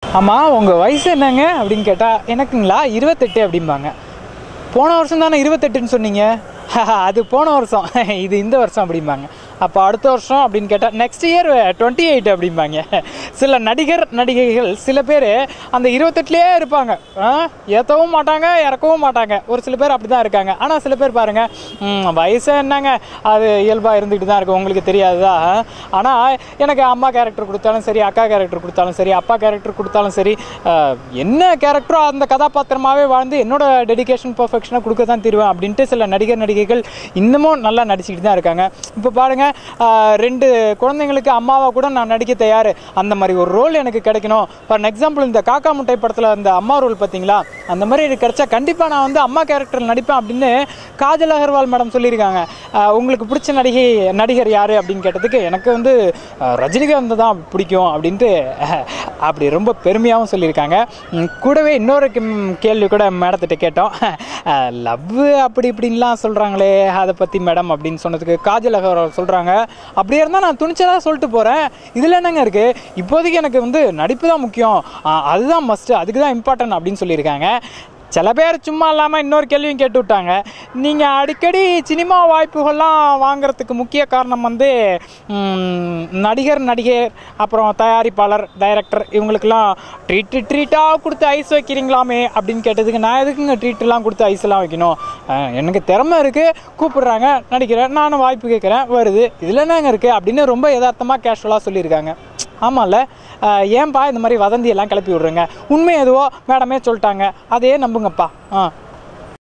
ஆமாம் உங்கள் வயசு என்னங்க அப்படின்னு கேட்டால் எனக்குங்களா இருபத்தெட்டு அப்படிம்பாங்க போன வருஷம் தானே இருபத்தெட்டுன்னு சொன்னீங்க அது போன வருஷம் இது இந்த வருஷம் அப்படிம்பாங்க அப்போ அடுத்த வருஷம் அப்படின்னு கேட்டால் நெக்ஸ்ட் இயர் டுவெண்ட்டி எயிட் அப்படிம்பாங்க சில நடிகர் நடிகைகள் சில பேர் அந்த இருபத்தெட்டுலேயே இருப்பாங்க ஆ, ஏற்றவும் மாட்டாங்க இறக்கவும் மாட்டாங்க ஒரு சில பேர் அப்படி தான் இருக்காங்க ஆனால் சில பேர் பாருங்கள் ம், வயசு என்னங்க அது இயல்பாக இருந்துக்கிட்டு தான் இருக்கும் உங்களுக்கு தெரியாதுதா ஆனால் எனக்கு அம்மா கேரக்டர் கொடுத்தாலும் சரி அக்கா கேரக்டர் கொடுத்தாலும் சரி அப்பா கேரக்டர் கொடுத்தாலும் சரி ஆ, என்ன கேரக்டரோ அந்த கதாபாத்திரமாகவே வாழ்ந்து என்னோட டெடிகேஷன் பர்ஃபெக்ஷனை கொடுக்க தான் தருவேன் அப்படின்ட்டு சில நடிகர் நடிகைகள் இன்னமும் நல்லா நடிச்சுக்கிட்டு தான் இருக்காங்க இப்போ பாருங்க ஆ, ரெண்டு குழந்தைங்களுக்கு அம்மாவாக கூட நான் நடிக்க தயார் அந்த மாதிரி ஒரு ரோல் எனக்கு கிடைக்கணும் ஃபார் எக்ஸாம்பிள் இந்த காக்கா முட்டை படத்தில் அந்த அம்மா ரோல் பார்த்தீங்களா அந்த மாதிரி எனக்கு கிடைச்சா கண்டிப்பாக நான் வந்து அம்மா கேரக்டரில் நடிப்பேன் அப்படின்னு காஜல் அகர்வால் மேடம் சொல்லியிருக்காங்க ஆ, உங்களுக்கு பிடிச்ச நடிகை நடிகர் யார் அப்படின்னு கேட்டதுக்கு எனக்கு வந்து ஆ, ரஜினிகாந்த் தான் பிடிக்கும் அப்படின்ட்டு அப்படி ரொம்ப பெருமையாகவும் சொல்லியிருக்காங்க ம், கூடவே இன்னொரு கிம்- கேள்வி கூட மேடத்திட்ட கேட்டோம் லவ் அப்படி இப்படின்லாம் சொல்கிறாங்களே அதை பற்றி மேடம் அப்படின்னு சொன்னதுக்கு காஜல் அகர்வால் சொல்கிறாங்க அப்படியே இருந்தால் நான் துணிச்சலாக சொல்லிட்டு போகிறேன் இதில் என்னங்க இருக்குது இப்போதைக்கு எனக்கு வந்து நடிப்பு தான் முக்கியம் ஆ, அதுதான் மஸ்ட்டு அதுக்கு தான் இம்பார்ட்டன்ட் அப்படின்னு சொல்லியிருக்காங்க சில பேர் சும்மா இல்லாமல் இன்னொரு கேள்வியும் கேட்டு விட்டாங்க நீங்கள் அடிக்கடி சினிமா வாய்ப்புகள்லாம் வாங்குறதுக்கு முக்கிய காரணம் வந்து ம், நடிகர் நடிகர் அப்புறம் தயாரிப்பாளர் டைரக்டர் இவங்களுக்கெல்லாம் ட்ரீட்டு ட்ரீட்டாக கொடுத்து ஐஸ் வைக்கிறீங்களாமே அப்படின்னு கேட்டதுக்கு நான் எதுக்குங்க ட்ரீட்டெல்லாம் கொடுத்து ஐஸ்லாம் வைக்கணும் அஹ், எனக்கு திறமை இருக்குது கூப்பிடுறாங்க நடிக்கிறேன் நானும் வாய்ப்பு கேட்குறேன் வருது இதில் என்னங்க இருக்குது அப்படின்னு ரொம்ப யதார்த்தமாக கேஷுவலாக சொல்லியிருக்காங்க ஆமாம்ல அஹ், ஏன்பா இந்த மாதிரி வதந்தியெல்லாம் கிளப்பி விட்றீங்க உண்மை எதுவோ மேடமே சொல்லிட்டாங்க அதையே நம்புங்கப்பா ஆ